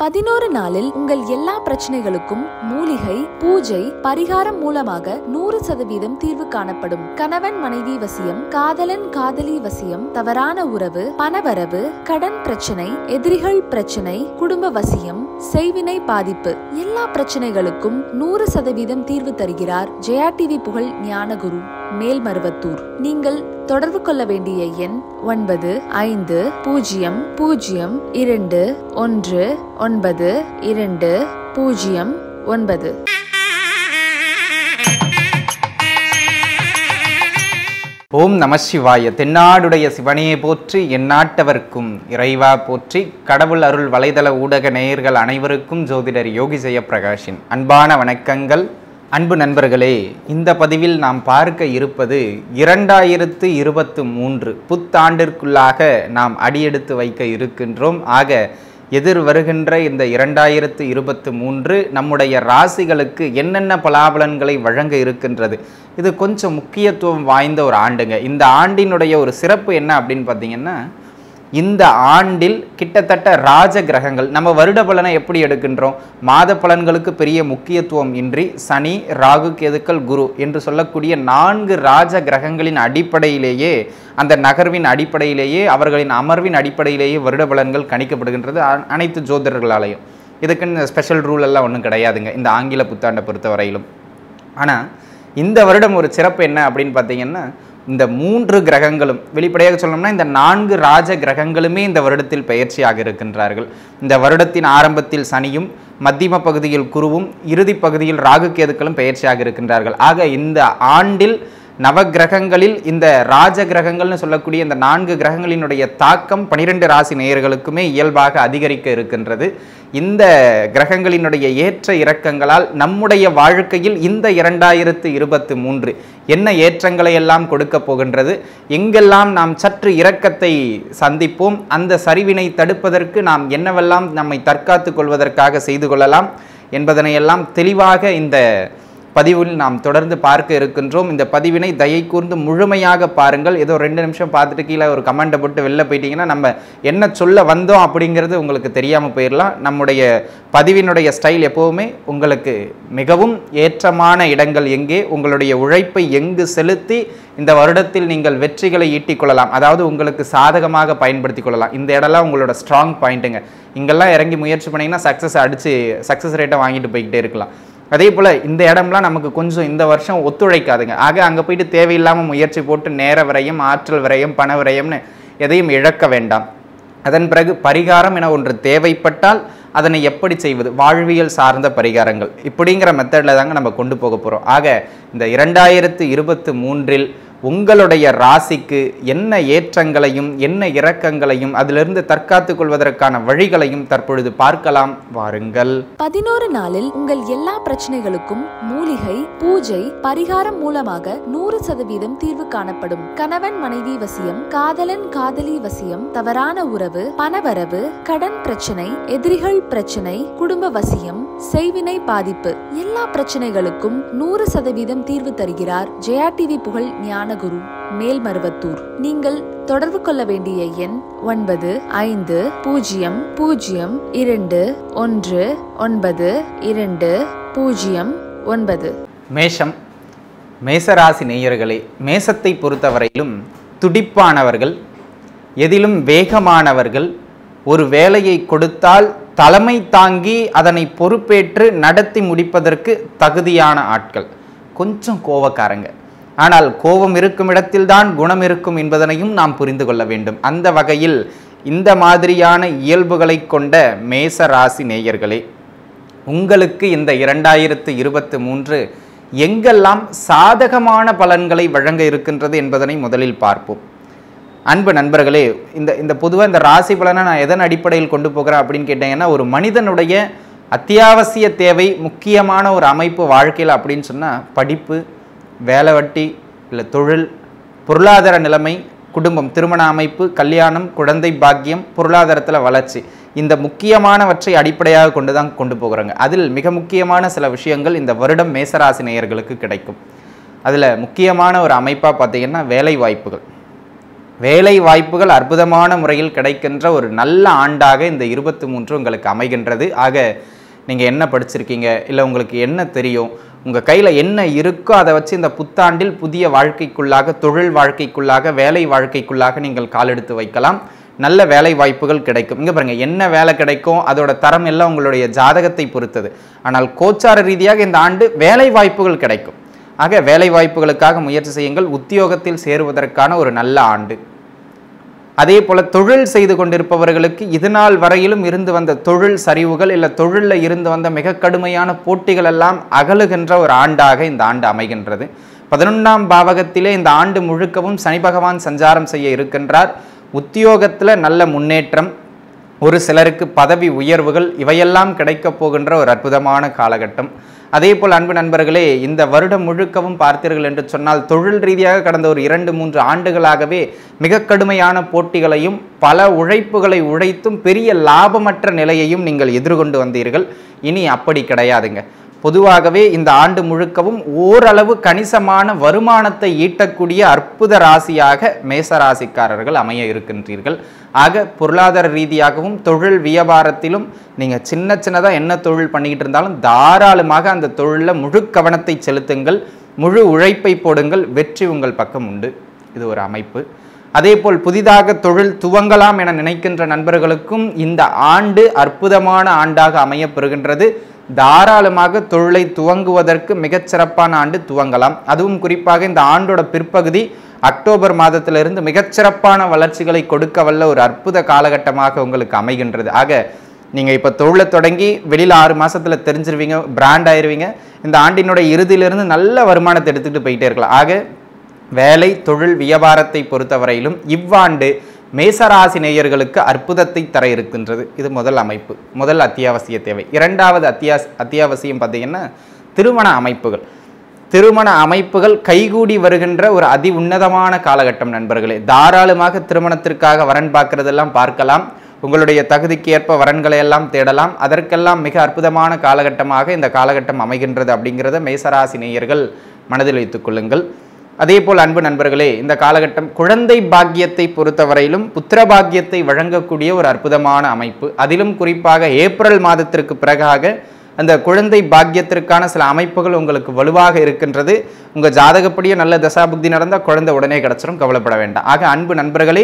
பதினோரு நாளில் உங்கள் எல்லா பிரச்சனைகளுக்கும் மூலிகை பூஜை பரிகாரம் மூலமாக நூறு சதவீதம் தீர்வு காணப்படும் கணவன் மனைவி வசியம் காதலன் காதலி வசியம் தவறான உறவு பணவரவு கடன் பிரச்சனை எதிரிகள் பிரச்சனை குடும்ப வசியம் செய்வினை பாதிப்பு எல்லா பிரச்சனைகளுக்கும் நூறு சதவீதம் தீர்வு தருகிறார் ஜெயா டிவி புகழ் ஞானகுரு மேல்மருவத்தூர் நீங்கள் தொடர்பு கொள்ள வேண்டிய எண் ஒன்பது ஐந்து பூஜ்ஜியம் பூஜ்ஜியம் இரண்டு ஒன்று ஒன்பது இரண்டு பூஜ்ஜியம் ஒன்பது ஓம் நம சிவாய தென்னாடுடைய சிவனையை போற்றி எந்நாட்டவர்க்கும் இறைவா போற்றி கடவுள் அருள் வலைதள ஊடக நேயர்கள் அனைவருக்கும் ஜோதிடர் யோகி ஜெயப்பிரகாஷின் அன்பான வணக்கங்கள் அன்பு நண்பர்களே இந்த பதிவில் நாம் பார்க்க இருப்பது இரண்டாயிரத்து இருபத்து மூன்று புத்தாண்டிற்குள்ளாக நாம் அடியெடுத்து வைக்க இருக்கின்றோம் ஆக எதிர் வருகின்ற இந்த இரண்டாயிரத்து இருபத்து மூன்று நம்முடைய ராசிகளுக்கு என்னென்ன பலாபலன்களை வழங்க இருக்கின்றது இது கொஞ்சம் முக்கியத்துவம் வாய்ந்த ஒரு ஆண்டுங்க இந்த ஆண்டினுடைய ஒரு சிறப்பு என்ன அப்படின்னு பார்த்தீங்கன்னா இந்த ஆண்டில் கிட்டத்தட்ட ராஜ கிரகங்கள் நம்ம வருட பலனை எப்படி எடுக்கின்றோம் மாத பலன்களுக்கு பெரிய முக்கியத்துவம் இன்றி சனி ராகு கேதுக்கள் குரு என்று சொல்லக்கூடிய நான்கு ராஜ கிரகங்களின் அடிப்படையிலேயே அந்த நகர்வின் அடிப்படையிலேயே அவர்களின் அமர்வின் அடிப்படையிலேயே வருட பலன்கள் கணிக்கப்படுகின்றது அ- அனைத்து ஜோதிடர்களாலையும் இதுக்குன்னு ஸ்பெஷல் ரூல் எல்லாம் ஒன்றும் கிடையாதுங்க இந்த ஆங்கில புத்தாண்டை பொறுத்தவரையிலும் ஆனால் இந்த வருடம் ஒரு சிறப்பு என்ன அப்படின்னு பார்த்தீங்கன்னா இந்த மூன்று கிரகங்களும் வெளிப்படையாக சொல்லணும்னா இந்த நான்கு ராஜ கிரகங்களுமே இந்த வருடத்தில் பயிற்சியாக இருக்கின்றார்கள் இந்த வருடத்தின் ஆரம்பத்தில் சனியும் மத்தியம பகுதியில் குருவும் இறுதி பகுதியில் ராகு கேதுக்களும் பயிற்சியாக இருக்கின்றார்கள் ஆக இந்த ஆண்டில் நவக்கிரகங்களில் இந்த ராஜ கிரகங்கள்னு சொல்லக்கூடிய இந்த நான்கு கிரகங்களினுடைய தாக்கம் பனிரெண்டு ராசி நேயர்களுக்குமே இயல்பாக அதிகரிக்க இருக்கின்றது இந்த கிரகங்களினுடைய ஏற்ற இறக்கங்களால் நம்முடைய வாழ்க்கையில் இந்த இரண்டாயிரத்து இருபத்து மூன்று என்ன ஏற்றங்களை எல்லாம் கொடுக்க போகின்றது எங்கெல்லாம் நாம் சற்று இரக்கத்தை சந்திப்போம் அந்த சரிவினை தடுப்பதற்கு நாம் என்னவெல்லாம் நம்மை தற்காத்துக் கொள்வதற்காக செய்து கொள்ளலாம் என்பதனையெல்லாம் தெளிவாக இந்த பதிவில் நாம் தொடர்ந்து பார்க்க இருக்கின்றோம் இந்த பதிவினை தயை கூர்ந்து முழுமையாக பாருங்கள் ஏதோ ரெண்டு நிமிஷம் பார்த்துட்டு கீழே ஒரு கமெண்ட்டை போட்டு வெளில போயிட்டீங்கன்னா நம்ம என்ன சொல்ல வந்தோம் அப்படிங்கிறது உங்களுக்கு தெரியாமல் போயிடலாம் நம்முடைய பதிவினுடைய ஸ்டைல் எப்போவுமே உங்களுக்கு மிகவும் ஏற்றமான இடங்கள் எங்கே உங்களுடைய உழைப்பை எங்கு செலுத்தி இந்த வருடத்தில் நீங்கள் வெற்றிகளை ஈட்டிக் கொள்ளலாம் அதாவது உங்களுக்கு சாதகமாக பயன்படுத்திக் கொள்ளலாம் இந்த இடம்லாம் உங்களோட ஸ்ட்ராங் பாயிண்ட்டுங்க இங்கெல்லாம் இறங்கி முயற்சி பண்ணிங்கன்னா சக்ஸஸ் அடித்து சக்ஸஸ் ரேட்டை வாங்கிட்டு போய்கிட்டே இருக்கலாம் அதே போல் இந்த இடம்லாம் நமக்கு கொஞ்சம் இந்த வருஷம் ஒத்துழைக்காதுங்க ஆக அங்கே போயிட்டு தேவையில்லாமல் முயற்சி போட்டு நேர விரயம் ஆற்றல் விரயம் பண விரயம்னு எதையும் இழக்க வேண்டாம் அதன் பிறகு பரிகாரம் என ஒன்று தேவைப்பட்டால் அதனை எப்படி செய்வது வாழ்வியல் சார்ந்த பரிகாரங்கள் இப்படிங்கிற மெத்தடில் தாங்க நம்ம கொண்டு போக போகிறோம் ஆக இந்த இரண்டாயிரத்து இருபத்து மூன்றில் உங்களுடைய ராசிக்கு என்ன ஏற்றங்களையும் என்ன இறக்கங்களையும் அதிலிருந்து தற்காத்துக் கொள்வதற்கான வழிகளையும் தற்பொழுது பார்க்கலாம் வாருங்கள் பதினோரு நாளில் உங்கள் எல்லா பிரச்சனைகளுக்கும் மூலிகை பூஜை பரிகாரம் மூலமாக நூறு சதவீதம் தீர்வு காணப்படும் கணவன் மனைவி வசியம் காதலன் காதலி வசியம் தவறான உறவு பணவரவு கடன் பிரச்சனை எதிரிகள் பிரச்சனை குடும்ப வசியம் செய்வினை பாதிப்பு எல்லா பிரச்சனைகளுக்கும் நூறு சதவீதம் தீர்வு தருகிறார் ஜெயா டிவி புகழ் ஞானகுரு மேல்மருவத்தூர் நீங்கள் தொடர்பு கொள்ள வேண்டிய எண் ஒன்பது ஐந்து பூஜ்ஜியம் பூஜ்ஜியம் இரண்டு ஒன்று ஒன்பது இரண்டு பூஜ்ஜியம் ஒன்பது மேஷம் மேசராசி நேயர்களே மேசத்தை பொறுத்தவரையிலும் துடிப்பானவர்கள் எதிலும் வேகமானவர்கள் ஒரு வேலையை கொடுத்தால் தலைமை தாங்கி அதனை பொறுப்பேற்று நடத்தி முடிப்பதற்கு தகுதியான ஆட்கள் கொஞ்சம் கோவக்காரங்க ஆனால் கோபம் இருக்கும் இடத்தில்தான் குணம் இருக்கும் என்பதனையும் நாம் புரிந்து கொள்ள வேண்டும் அந்த வகையில் இந்த மாதிரியான இயல்புகளை கொண்ட மேச ராசி நேயர்களே உங்களுக்கு இந்த இரண்டாயிரத்து இருபத்து மூன்று எங்கெல்லாம் சாதகமான பலன்களை வழங்க இருக்கின்றது என்பதனை முதலில் பார்ப்போம் அன்பு நண்பர்களே இந்த இந்த பொதுவாக இந்த ராசி பலனை நான் எதன் அடிப்படையில் கொண்டு போகிறேன் அப்படின்னு கேட்டீங்கன்னா ஒரு மனிதனுடைய அத்தியாவசிய தேவை முக்கியமான ஒரு அமைப்பு வாழ்க்கையில் அப்படின்னு சொன்னால் படிப்பு வேலை வட்டி இல்லை தொழில் பொருளாதார நிலைமை குடும்பம் திருமண அமைப்பு கல்யாணம் குழந்தை பாக்கியம் பொருளாதாரத்தில் வளர்ச்சி இந்த முக்கியமானவற்றை அடிப்படையாக கொண்டு தான் கொண்டு போகிறாங்க அதில் மிக முக்கியமான சில விஷயங்கள் இந்த வருடம் மேசராசி நேயர்களுக்கு கிடைக்கும் அதில் முக்கியமான ஒரு அமைப்பாக பார்த்தீங்கன்னா வேலை வாய்ப்புகள் வேலை வாய்ப்புகள் அற்புதமான முறையில் கிடைக்கின்ற ஒரு நல்ல ஆண்டாக இந்த இருபத்தி மூன்று உங்களுக்கு அமைகின்றது ஆக நீங்கள் என்ன படிச்சிருக்கீங்க இல்லை உங்களுக்கு என்ன தெரியும் உங்கள் கையில் என்ன இருக்கோ அதை வச்சு இந்த புத்தாண்டில் புதிய வாழ்க்கைக்குள்ளாக தொழில் வாழ்க்கைக்குள்ளாக வேலை வாழ்க்கைக்குள்ளாக நீங்கள் காலெடுத்து வைக்கலாம் நல்ல வேலை வாய்ப்புகள் கிடைக்கும் இங்கே பாருங்க என்ன வேலை கிடைக்கும் அதோட தரம் எல்லாம் உங்களுடைய ஜாதகத்தை பொறுத்தது ஆனால் கோச்சார ரீதியாக இந்த ஆண்டு வேலை வாய்ப்புகள் கிடைக்கும் ஆக வேலை வாய்ப்புகளுக்காக முயற்சி செய்யுங்கள் உத்தியோகத்தில் சேருவதற்கான ஒரு நல்ல ஆண்டு அதே போல தொழில் செய்து கொண்டிருப்பவர்களுக்கு இதுநாள் வரையிலும் இருந்து வந்த தொழில் சரிவுகள் இல்லை தொழிலில் இருந்து வந்த மிக கடுமையான போட்டிகள் எல்லாம் அகலுகின்ற ஒரு ஆண்டாக இந்த ஆண்டு அமைகின்றது பதினொன்றாம் பாவகத்திலே இந்த ஆண்டு முழுக்கவும் சனி பகவான் சஞ்சாரம் செய்ய இருக்கின்றார் உத்தியோகத்தில் நல்ல முன்னேற்றம் ஒரு சிலருக்கு பதவி உயர்வுகள் இவையெல்லாம் கிடைக்கப் போகின்ற ஒரு அற்புதமான காலகட்டம் அதே போல் அன்பு நண்பர்களே இந்த வருடம் முழுக்கவும் பார்த்தீர்கள் என்று சொன்னால் தொழில் ரீதியாக கடந்த ஒரு இரண்டு மூன்று ஆண்டுகளாகவே மிக கடுமையான போட்டிகளையும் பல உழைப்புகளை உழைத்தும் பெரிய லாபமற்ற நிலையையும் நீங்கள் எதிர்கொண்டு வந்தீர்கள் இனி அப்படி கிடையாதுங்க பொதுவாகவே இந்த ஆண்டு முழுக்கவும் ஓரளவு கணிசமான வருமானத்தை ஈட்டக்கூடிய அற்புத ராசியாக மேச ராசிக்காரர்கள் அமைய இருக்கின்றீர்கள் ஆக பொருளாதார ரீதியாகவும் தொழில் வியாபாரத்திலும் நீங்கள் சின்ன சின்னதாக என்ன தொழில் பண்ணிக்கிட்டு இருந்தாலும் தாராளமாக அந்த தொழிலில் முழு கவனத்தை செலுத்துங்கள் முழு உழைப்பை போடுங்கள் வெற்றி உங்கள் பக்கம் உண்டு இது ஒரு அமைப்பு அதேபோல் புதிதாக தொழில் துவங்கலாம் என நினைக்கின்ற நண்பர்களுக்கும் இந்த ஆண்டு அற்புதமான ஆண்டாக அமையப்பெறுகின்றது தாராளமாக தொழிலை துவங்குவதற்கு மிகச் சிறப்பான ஆண்டு துவங்கலாம் அதுவும் குறிப்பாக இந்த ஆண்டோட பிற்பகுதி அக்டோபர் மாதத்திலிருந்து மிகச்சிறப்பான வளர்ச்சிகளை கொடுக்க வல்ல ஒரு அற்புத காலகட்டமாக உங்களுக்கு அமைகின்றது ஆக நீங்கள் இப்போ தொழிலை தொடங்கி வெளியில் ஆறு மாசத்துல தெரிஞ்சிருவீங்க பிராண்ட் ஆயிருவீங்க இந்த ஆண்டினுடைய இறுதியிலிருந்து நல்ல வருமானத்தை எடுத்துக்கிட்டு போயிட்டே இருக்கலாம் ஆக வேலை தொழில் வியாபாரத்தை பொறுத்தவரையிலும் இவ்வாண்டு மேசராசி நேயர்களுக்கு அற்புதத்தை தர இருக்கின்றது இது முதல் அமைப்பு முதல் அத்தியாவசிய தேவை இரண்டாவது அத்தியாஸ் அத்தியாவசியம் பார்த்தீங்கன்னா திருமண அமைப்புகள் திருமண அமைப்புகள் கைகூடி வருகின்ற ஒரு அதி உன்னதமான காலகட்டம் நண்பர்களே தாராளமாக திருமணத்திற்காக வரன் பார்க்கறதெல்லாம் பார்க்கலாம் உங்களுடைய தகுதிக்கு ஏற்ப வரன்களை எல்லாம் தேடலாம் அதற்கெல்லாம் மிக அற்புதமான காலகட்டமாக இந்த காலகட்டம் அமைகின்றது அப்படிங்கிறத மேசராசி நேயர்கள் மனதில் வைத்துக் கொள்ளுங்கள் அதே போல் அன்பு நண்பர்களே இந்த காலகட்டம் குழந்தை பாக்கியத்தை பொறுத்தவரையிலும் புத்திர பாக்கியத்தை வழங்கக்கூடிய ஒரு அற்புதமான அமைப்பு அதிலும் குறிப்பாக ஏப்ரல் மாதத்திற்கு பிறகாக அந்த குழந்தை பாக்கியத்திற்கான சில அமைப்புகள் உங்களுக்கு வலுவாக இருக்கின்றது உங்கள் ஜாதகப்படியே நல்ல தசாபுக்தி நடந்தால் குழந்தை உடனே கிடச்சிரும் கவலைப்பட வேண்டாம் ஆக அன்பு நண்பர்களே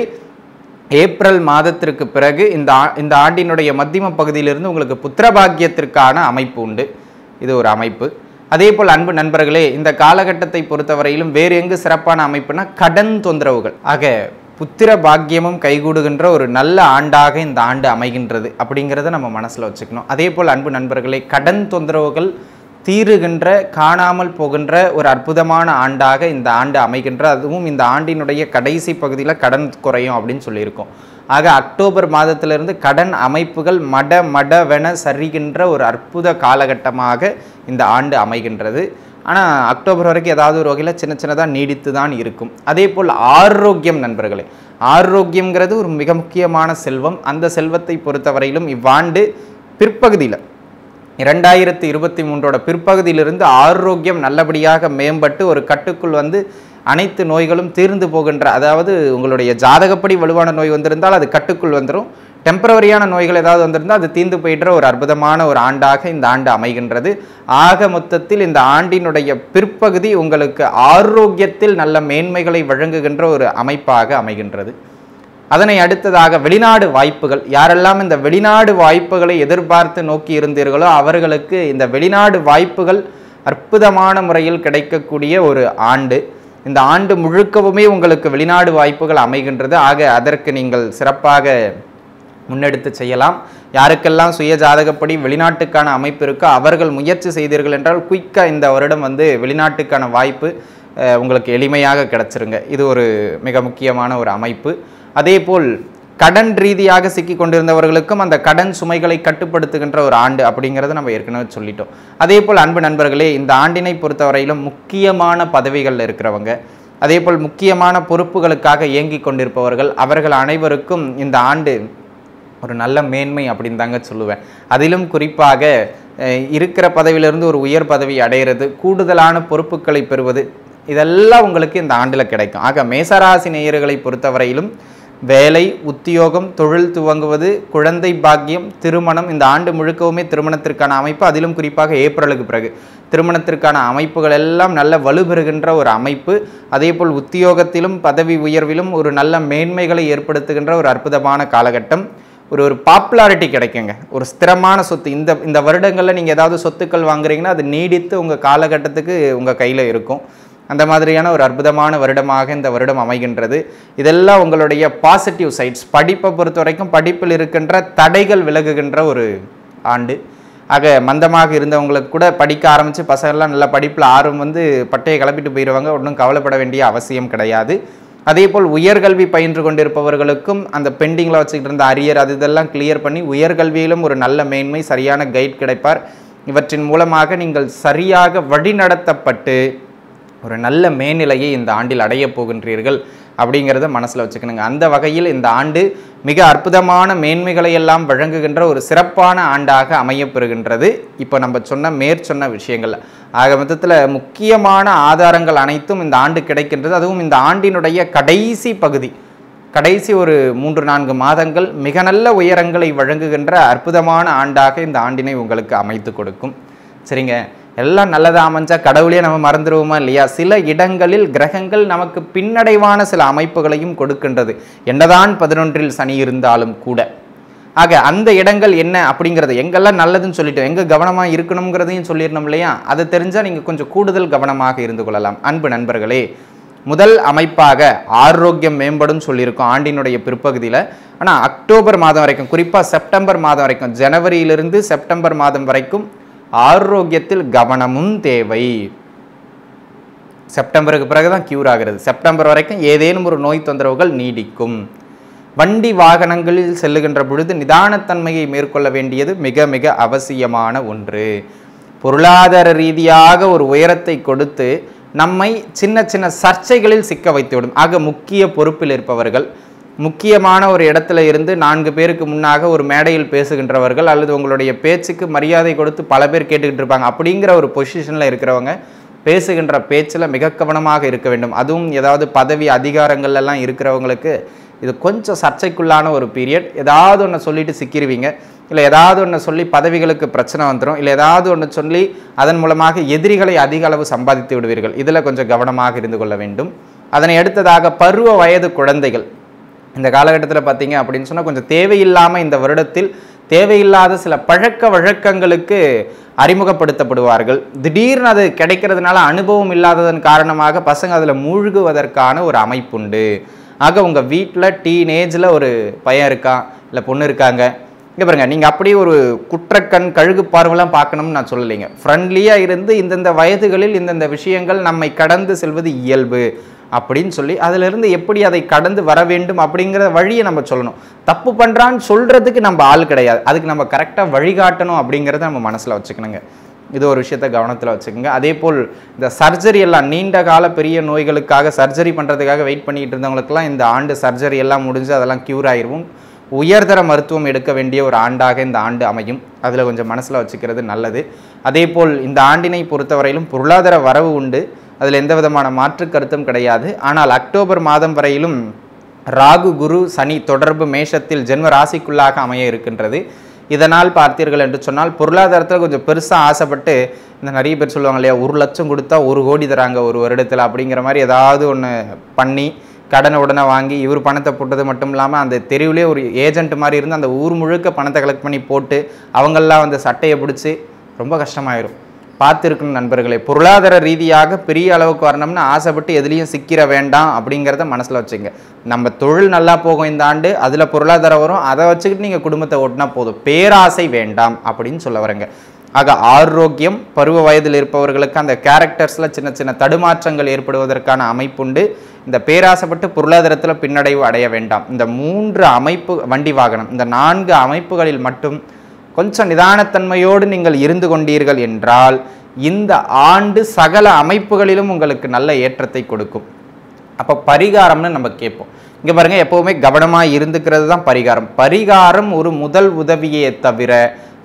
ஏப்ரல் மாதத்திற்கு பிறகு இந்த ஆ இந்த ஆண்டினுடைய மத்தியம பகுதியிலிருந்து உங்களுக்கு புத்திர பாக்கியத்திற்கான அமைப்பு உண்டு இது ஒரு அமைப்பு அதே போல் அன்பு நண்பர்களே இந்த காலகட்டத்தை பொறுத்தவரையிலும் வேறு எங்கு சிறப்பான அமைப்புனா கடன் தொந்தரவுகள் ஆக புத்திர பாக்கியமும் கைகூடுகின்ற ஒரு நல்ல ஆண்டாக இந்த ஆண்டு அமைகின்றது அப்படிங்கிறத நம்ம மனசில் வச்சுக்கணும் அதே போல் அன்பு நண்பர்களே கடன் தொந்தரவுகள் தீருகின்ற காணாமல் போகின்ற ஒரு அற்புதமான ஆண்டாக இந்த ஆண்டு அமைகின்ற அதுவும் இந்த ஆண்டினுடைய கடைசி பகுதியில் கடன் குறையும் அப்படின்னு சொல்லியிருக்கோம் ஆக அக்டோபர் மாதத்திலிருந்து கடன் அமைப்புகள் மட மடவென சரிகின்ற ஒரு அற்புத காலகட்டமாக இந்த ஆண்டு அமைகின்றது ஆனால் அக்டோபர் வரைக்கும் ஏதாவது ஒரு வகையில் சின்ன சின்னதாக நீடித்து தான் இருக்கும் அதே போல் ஆரோக்கியம் நண்பர்களே ஆரோக்கியங்கிறது ஒரு மிக முக்கியமான செல்வம் அந்த செல்வத்தை பொறுத்தவரையிலும் இவ்வாண்டு பிற்பகுதியில் இரண்டாயிரத்தி இருபத்தி மூன்றோட பிற்பகுதியிலிருந்து ஆரோக்கியம் நல்லபடியாக மேம்பட்டு ஒரு கட்டுக்குள் வந்து அனைத்து நோய்களும் தீர்ந்து போகின்ற அதாவது உங்களுடைய ஜாதகப்படி வலுவான நோய் வந்திருந்தால் அது கட்டுக்குள் வந்துடும் டெம்பரவரியான நோய்கள் ஏதாவது வந்திருந்தால் அது தீர்ந்து போயிடுற ஒரு அற்புதமான ஒரு ஆண்டாக இந்த ஆண்டு அமைகின்றது ஆக மொத்தத்தில் இந்த ஆண்டினுடைய பிற்பகுதி உங்களுக்கு ஆரோக்கியத்தில் நல்ல மேன்மைகளை வழங்குகின்ற ஒரு அமைப்பாக அமைகின்றது அதனை அடுத்ததாக வெளிநாடு வாய்ப்புகள் யாரெல்லாம் இந்த வெளிநாடு வாய்ப்புகளை எதிர்பார்த்து நோக்கி இருந்தீர்களோ அவர்களுக்கு இந்த வெளிநாடு வாய்ப்புகள் அற்புதமான முறையில் கிடைக்கக்கூடிய ஒரு ஆண்டு இந்த ஆண்டு முழுக்கவுமே உங்களுக்கு வெளிநாடு வாய்ப்புகள் அமைகின்றது ஆக அதற்கு நீங்கள் சிறப்பாக முன்னெடுத்து செய்யலாம் யாருக்கெல்லாம் சுய ஜாதகப்படி வெளிநாட்டுக்கான அமைப்பு இருக்கோ அவர்கள் முயற்சி செய்தீர்கள் என்றால் குயிக்காக இந்த வருடம் வந்து வெளிநாட்டுக்கான வாய்ப்பு அஹ், உங்களுக்கு எளிமையாக கிடச்சிருங்க இது ஒரு மிக முக்கியமான ஒரு அமைப்பு அதேபோல் கடன் ரீதியாக சிக்கி கொண்டிருந்தவர்களுக்கும் அந்த கடன் சுமைகளை கட்டுப்படுத்துகின்ற ஒரு ஆண்டு அப்படிங்கிறத நம்ம ஏற்கனவே சொல்லிட்டோம் அதே போல் அன்பு நண்பர்களே இந்த ஆண்டினை பொறுத்தவரையிலும் முக்கியமான பதவிகளில் இருக்கிறவங்க அதே போல் முக்கியமான பொறுப்புகளுக்காக இயங்கி கொண்டிருப்பவர்கள் அவர்கள் அனைவருக்கும் இந்த ஆண்டு ஒரு நல்ல மேன்மை அப்படின்னு தாங்க சொல்லுவேன் அதிலும் குறிப்பாக அஹ், இருக்கிற பதவியிலிருந்து ஒரு உயர் பதவி அடையிறது கூடுதலான பொறுப்புகளை பெறுவது இதெல்லாம் உங்களுக்கு இந்த ஆண்டில் கிடைக்கும் ஆக மேசராசி நேயர்களை பொறுத்தவரையிலும் வேலை உத்தியோகம் தொழில் துவங்குவது குழந்தை பாக்கியம் திருமணம் இந்த ஆண்டு முழுக்கவுமே திருமணத்திற்கான அமைப்பு அதிலும் குறிப்பாக ஏப்ரலுக்கு பிறகு திருமணத்திற்கான அமைப்புகள் எல்லாம் நல்ல வலுப்பெறுகின்ற ஒரு அமைப்பு அதேபோல் உத்தியோகத்திலும் பதவி உயர்விலும் ஒரு நல்ல மேன்மைகளை ஏற்படுத்துகின்ற ஒரு அற்புதமான காலகட்டம் ஒரு ஒரு பாப்புலாரிட்டி கிடைக்குங்க ஒரு ஸ்திரமான சொத்து இந்த இந்த வருடங்களில் நீங்கள் ஏதாவது சொத்துக்கள் வாங்குறீங்கன்னா அது நீடித்து உங்கள் காலகட்டத்துக்கு உங்கள் கையில் இருக்கும் அந்த மாதிரியான ஒரு அற்புதமான வருடமாக இந்த வருடம் அமைகின்றது இதெல்லாம் உங்களுடைய பாசிட்டிவ் சைட்ஸ் படிப்பை பொறுத்த வரைக்கும் படிப்பில் இருக்கின்ற தடைகள் விலகுகின்ற ஒரு ஆண்டு ஆக மந்தமாக இருந்தவங்களுக்கு கூட படிக்க ஆரம்பித்து பசங்கள்லாம் நல்லா படிப்பில் ஆர்வம் வந்து பட்டையை கிளப்பிட்டு போயிடுவாங்க ஒன்றும் கவலைப்பட வேண்டிய அவசியம் கிடையாது அதேபோல் உயர்கல்வி பயின்று கொண்டிருப்பவர்களுக்கும் அந்த பெண்டிங்கில் வச்சுக்கிட்டு இருந்த அரியர் அது இதெல்லாம் கிளியர் பண்ணி உயர்கல்வியிலும் ஒரு நல்ல மேன்மை சரியான கைட் கிடைப்பார் இவற்றின் மூலமாக நீங்கள் சரியாக வழிநடத்தப்பட்டு ஒரு நல்ல மேல்நிலையை இந்த ஆண்டில் அடையப் போகின்றீர்கள் அப்படிங்கிறத மனசில் வச்சுக்கணுங்க அந்த வகையில் இந்த ஆண்டு மிக அற்புதமான மேன்மைகளை எல்லாம் வழங்குகின்ற ஒரு சிறப்பான ஆண்டாக அமையப்பெறுகின்றது இப்போ நம்ம சொன்ன மேற்சொன்ன விஷயங்கள் ஆக மொத்தத்தில் முக்கியமான ஆதாரங்கள் அனைத்தும் இந்த ஆண்டு கிடைக்கின்றது அதுவும் இந்த ஆண்டினுடைய கடைசி பகுதி கடைசி ஒரு மூன்று நான்கு மாதங்கள் மிக நல்ல உயரங்களை வழங்குகின்ற அற்புதமான ஆண்டாக இந்த ஆண்டினை உங்களுக்கு அமைத்து கொடுக்கும் சரிங்க எல்லாம் நல்லதா அமைஞ்சா கடவுளே நம்ம மறந்துடுவோமா இல்லையா சில இடங்களில் கிரகங்கள் நமக்கு பின்னடைவான சில அமைப்புகளையும் கொடுக்கின்றது என்னதான் பதினொன்றில் சனி இருந்தாலும் கூட ஆக அந்த இடங்கள் என்ன அப்படிங்கிறது எங்கெல்லாம் நல்லதுன்னு சொல்லிட்டோம் எங்கே கவனமாக இருக்கணுங்கிறதையும் சொல்லிடணும் இல்லையா அது தெரிஞ்சால் நீங்கள் கொஞ்சம் கூடுதல் கவனமாக இருந்து கொள்ளலாம் அன்பு நண்பர்களே முதல் அமைப்பாக ஆரோக்கியம் மேம்படும் சொல்லியிருக்கோம் ஆண்டினுடைய பிற்பகுதியில் ஆனால் அக்டோபர் மாதம் வரைக்கும் குறிப்பாக செப்டம்பர் மாதம் வரைக்கும் ஜனவரியிலிருந்து செப்டம்பர் மாதம் வரைக்கும் ஆரோக்கியத்தில் கவனமும் தேவை செப்டம்பருக்கு பிறகு தான் க்யூர் ஆகிறது செப்டம்பர் வரைக்கும் ஏதேனும் ஒரு நோய் தொந்தரவுகள் நீடிக்கும் வண்டி வாகனங்களில் செல்லுகின்ற பொழுது நிதானத்தன்மையை மேற்கொள்ள வேண்டியது மிக மிக அவசியமான ஒன்று பொருளாதார ரீதியாக ஒரு உயரத்தை கொடுத்து நம்மை சின்ன சின்ன சர்ச்சைகளில் சிக்க வைத்துவிடும் ஆக முக்கிய பொறுப்பில் இருப்பவர்கள் முக்கியமான ஒரு இடத்துல இருந்து நான்கு பேருக்கு முன்னாக ஒரு மேடையில் பேசுகின்றவர்கள் அல்லது உங்களுடைய பேச்சுக்கு மரியாதை கொடுத்து பல பேர் கேட்டுக்கிட்டு இருப்பாங்க அப்படிங்கிற ஒரு பொசிஷனில் இருக்கிறவங்க பேசுகின்ற பேச்சில் மிக கவனமாக இருக்க வேண்டும் அதுவும் ஏதாவது பதவி அதிகாரங்கள் எல்லாம் இருக்கிறவங்களுக்கு இது கொஞ்சம் சர்ச்சைக்குள்ளான ஒரு பீரியட் ஏதாவது ஒன்று சொல்லிட்டு சிக்கிருவீங்க இல்லை ஏதாவது ஒன்று சொல்லி பதவிகளுக்கு பிரச்சனை வந்துடும் இல்லை ஏதாவது ஒன்று சொல்லி அதன் மூலமாக எதிரிகளை அதிக அளவு சம்பாதித்து விடுவீர்கள் இதில் கொஞ்சம் கவனமாக இருந்து கொள்ள வேண்டும் அதனை அடுத்ததாக பருவ வயது குழந்தைகள் இந்த காலகட்டத்தில் பார்த்தீங்க அப்படின்னு சொன்னால் கொஞ்சம் தேவையில்லாமல் இந்த வருடத்தில் தேவையில்லாத சில பழக்க வழக்கங்களுக்கு அறிமுகப்படுத்தப்படுவார்கள் திடீர்னு அது கிடைக்கிறதுனால அனுபவம் இல்லாததன் காரணமாக பசங்க அதில் மூழ்குவதற்கான ஒரு அமைப்புண்டு ஆக உங்கள் வீட்டில் டீனேஜில் ஒரு பையன் இருக்கான் இல்லை பொண்ணு இருக்காங்க இங்கே பாருங்க நீங்கள் அப்படியே ஒரு குற்றக்கண் கழுகு பார்வைலாம் பார்க்கணும்னு நான் சொல்லலைங்க ஃப்ரெண்ட்லியாக இருந்து இந்தந்த வயதுகளில் இந்தந்த விஷயங்கள் நம்மை கடந்து செல்வது இயல்பு அப்படின்னு சொல்லி அதிலிருந்து எப்படி அதை கடந்து வர வேண்டும் அப்படிங்கிற வழியை நம்ம சொல்லணும் தப்பு பண்ணுறான்னு சொல்கிறதுக்கு நம்ம ஆள் கிடையாது அதுக்கு நம்ம கரெக்டாக வழிகாட்டணும் அப்படிங்கிறத நம்ம மனசில் வச்சுக்கணுங்க இது ஒரு விஷயத்தை கவனத்தில் வச்சுக்கோங்க அதே போல் இந்த சர்ஜரி எல்லாம் நீண்ட கால பெரிய நோய்களுக்காக சர்ஜரி பண்ணுறதுக்காக வெயிட் பண்ணிட்டு இருந்தவங்களுக்குலாம் இந்த ஆண்டு சர்ஜரி எல்லாம் முடிஞ்சு அதெல்லாம் க்யூர் ஆயிரும் உயர்தர மருத்துவம் எடுக்க வேண்டிய ஒரு ஆண்டாக இந்த ஆண்டு அமையும் அதில் கொஞ்சம் மனசில் வச்சுக்கிறது நல்லது அதே போல் இந்த ஆண்டினை பொறுத்தவரையிலும் பொருளாதார வரவு உண்டு அதில் எந்த விதமான மாற்று கருத்தும் கிடையாது ஆனால் அக்டோபர் மாதம் வரையிலும் ராகு குரு சனி தொடர்பு மேஷத்தில் ஜென்ம ராசிக்குள்ளாக அமைய இருக்கின்றது இதனால் பார்த்தீர்கள் என்று சொன்னால் பொருளாதாரத்தில் கொஞ்சம் பெருசாக ஆசைப்பட்டு இந்த நிறைய பேர் சொல்லுவாங்க இல்லையா ஒரு லட்சம் கொடுத்தா ஒரு கோடி தராங்க ஒரு வருடத்தில் அப்படிங்கிற மாதிரி ஏதாவது ஒன்று பண்ணி கடனை உடனே வாங்கி இவர் பணத்தை போட்டது மட்டும் இல்லாமல் அந்த தெருவிலே ஒரு ஏஜென்ட் மாதிரி இருந்து அந்த ஊர் முழுக்க பணத்தை கலெக்ட் பண்ணி போட்டு அவங்கெல்லாம் வந்து சட்டையை பிடிச்சி ரொம்ப கஷ்டமாயிரும் பார்த்துருக்கணும் நண்பர்களே பொருளாதார ரீதியாக பெரிய அளவுக்கு வரணும்னு ஆசைப்பட்டு எதுலேயும் சிக்கிற வேண்டாம் அப்படிங்கிறத மனசில் வச்சுங்க நம்ம தொழில் நல்லா போகும் இந்த ஆண்டு அதில் பொருளாதாரம் வரும் அதை வச்சுக்கிட்டு நீங்கள் குடும்பத்தை ஓட்டினா போதும் பேராசை வேண்டாம் அப்படின்னு சொல்ல வரேங்க ஆக ஆரோக்கியம் பருவ வயதில் இருப்பவர்களுக்கு அந்த கேரக்டர்ஸில் சின்ன சின்ன தடுமாற்றங்கள் ஏற்படுவதற்கான அமைப்புண்டு இந்த பேராசைப்பட்டு பொருளாதாரத்தில் பின்னடைவு அடைய வேண்டாம் இந்த மூன்று அமைப்பு வண்டி வாகனம் இந்த நான்கு அமைப்புகளில் மட்டும் கொஞ்சம் நிதானத்தன்மையோடு நீங்கள் இருந்து கொண்டீர்கள் என்றால் இந்த ஆண்டு சகல அமைப்புகளிலும் உங்களுக்கு நல்ல ஏற்றத்தை கொடுக்கும் அப்போ பரிகாரம்னு நம்ம கேட்போம் இங்கே பாருங்க எப்போவுமே கவனமாக இருந்துக்கிறது தான் பரிகாரம் பரிகாரம் ஒரு முதல் உதவியே தவிர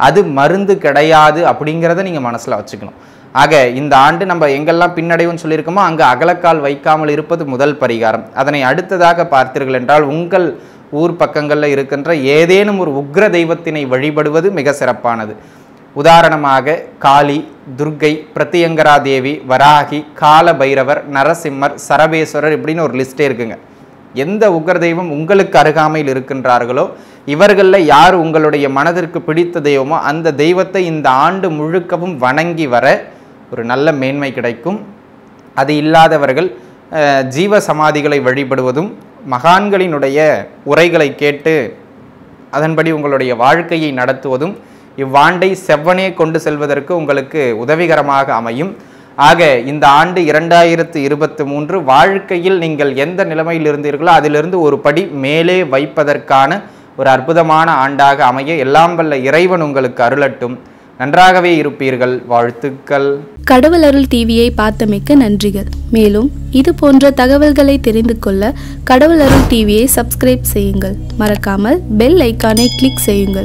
அது மருந்து கிடையாது அப்படிங்கிறத நீங்கள் மனசில் வச்சுக்கணும் ஆக இந்த ஆண்டு நம்ம எங்கெல்லாம் பின்னடைவுன்னு சொல்லியிருக்கோமோ அங்கே அகலக்கால் வைக்காமல் இருப்பது முதல் பரிகாரம் அதனை அடுத்ததாக பார்த்தீர்கள் என்றால் உங்கள் ஊர் பக்கங்களில் இருக்கின்ற ஏதேனும் ஒரு உக்ர தெய்வத்தினை வழிபடுவது மிக சிறப்பானது உதாரணமாக காளி துர்க்கை பிரத்தியங்கரா தேவி வராகி கால பைரவர் நரசிம்மர் சரபேஸ்வரர் இப்படின்னு ஒரு லிஸ்டே இருக்குங்க எந்த உக்ர தெய்வம் உங்களுக்கு அருகாமையில் இருக்கின்றார்களோ இவர்களில் யார் உங்களுடைய மனதிற்கு பிடித்த தெய்வமோ அந்த தெய்வத்தை இந்த ஆண்டு முழுக்கவும் வணங்கி வர ஒரு நல்ல மேன்மை கிடைக்கும் அது இல்லாதவர்கள் அஹ், ஜீவ சமாதிகளை வழிபடுவதும் மகான்களினுடைய உரைகளை கேட்டு அதன்படி உங்களுடைய வாழ்க்கையை நடத்துவதும் இவ்வாண்டை செவ்வனே கொண்டு செல்வதற்கு உங்களுக்கு உதவிகரமாக அமையும் ஆக இந்த ஆண்டு இரண்டாயிரத்து இருபத்தி மூன்று வாழ்க்கையில் நீங்கள் எந்த நிலைமையில் இருந்தீர்களோ அதிலிருந்து ஒரு படி மேலே வைப்பதற்கான ஒரு அற்புதமான ஆண்டாக அமைய எல்லாம் வல்ல இறைவன் உங்களுக்கு அருளட்டும் நன்றாகவே இருப்பீர்கள் வாழ்த்துக்கள் கடவுள் அருள் டிவியை பார்த்தமைக்க நன்றிகள் மேலும் இது போன்ற தகவல்களை தெரிந்து கொள்ள கடவுள் அருள் டிவியை சப்ஸ்கிரைப் செய்யுங்கள் மறக்காமல் பெல் ஐக்கானை கிளிக் செய்யுங்கள்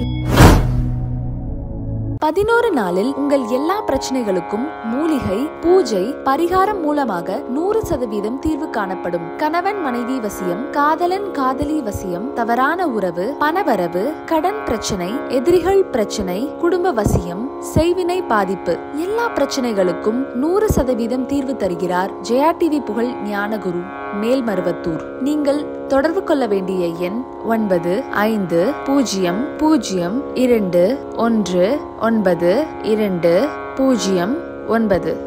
பதினோரு நாளில் உங்கள் எல்லா பிரச்சனைகளுக்கும் மூலிகை பூஜை பரிகாரம் மூலமாக நூறு சதவீதம் தீர்வு காணப்படும் கணவன் மனைவி வசியம் காதலன் காதலி வசியம் தவறான உறவு பணவரவு கடன் பிரச்சனை எதிரிகள் பிரச்சனை குடும்ப வசியம் செய்வினை பாதிப்பு எல்லா பிரச்சனைகளுக்கும் நூறு சதவீதம் தீர்வு தருகிறார் ஜெயா டிவி புகழ் ஞானகுரு மேல்மருவத்தூர் நீங்கள் தொடர்பு கொள்ள வேண்டிய எண் ஒன்பது ஐந்து பூஜ்ஜியம் பூஜ்ஜியம் இரண்டு ஒன்று ஒன்பது இரண்டு பூஜ்ஜியம் ஒன்பது